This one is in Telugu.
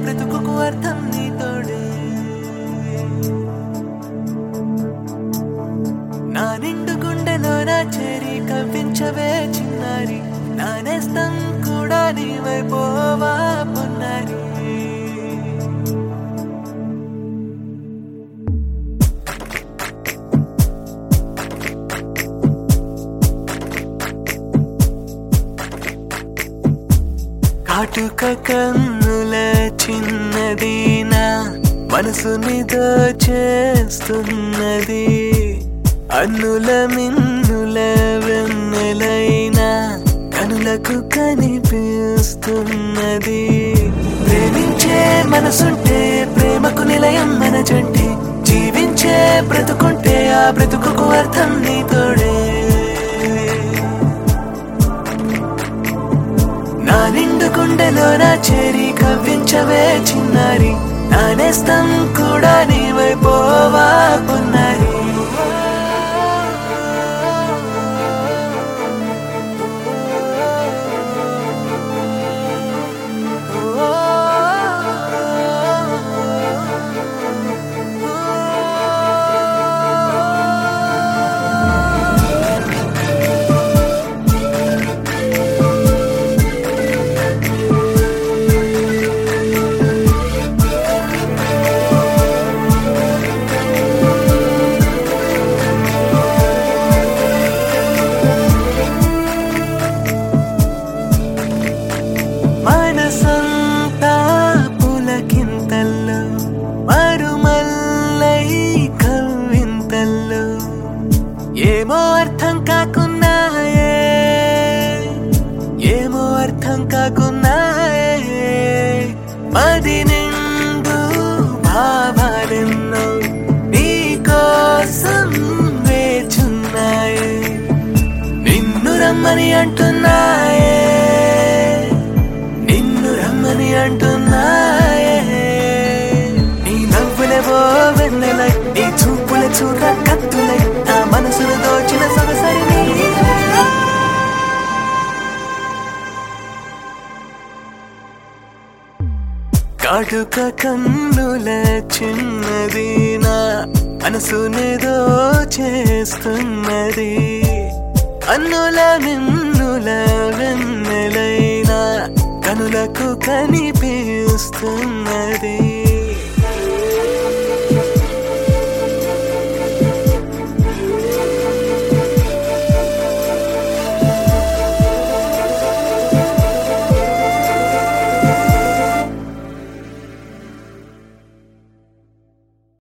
బ్రతుకుకు అర్థం నీతోడే నా నిండు గుండెలో నా చేరి కవ్వించవే చిన్నారి నా నేస్తం కూడా నీవైపోవా పొన్నారి కాటుక కన్నుల చిన్నదీనా మనసుని దోచేస్తున్నది అన్నుల మిన్నుల వెన్నెలైనా కనులకు కనిపిస్తున్నది ప్రేమించే మనసుంటే ప్రేమకు నిలయం మన జంటే జీవించే బ్రతుకుంటే ఆ బ్రతుకుకు అర్థం నీతోడే నా నిండు గుండెలో నా చేరి కవ్వించవే చిన్నారి నా నేస్తం కూడా నీవైపోవా పొన్నారి మనసంతా పులకింతల్లో మరుమల్లై కవ్వింతల్లో ఏమో అర్థం కాకున్నాయే ఏమో అర్థం కాకున్నాయే మది నిండు భావాలెన్నో నీకోసం వేచున్నాయే నిన్ను రమ్మని అంటున్నాయే నిన్ను రమ్మని అంటున్నాయే నీ నవ్వులేవో వెన్నెలై నీ చూపుల చూడ కత్తులై నా మనసును దోచిన సొగసరి నీవే. కాటుక కన్నుల చిన్నది నా మనసునేదో చేస్తున్నది అన్నుల నిన్నుల వెన్నెలైనా కనులకు కనిపిస్తున్నది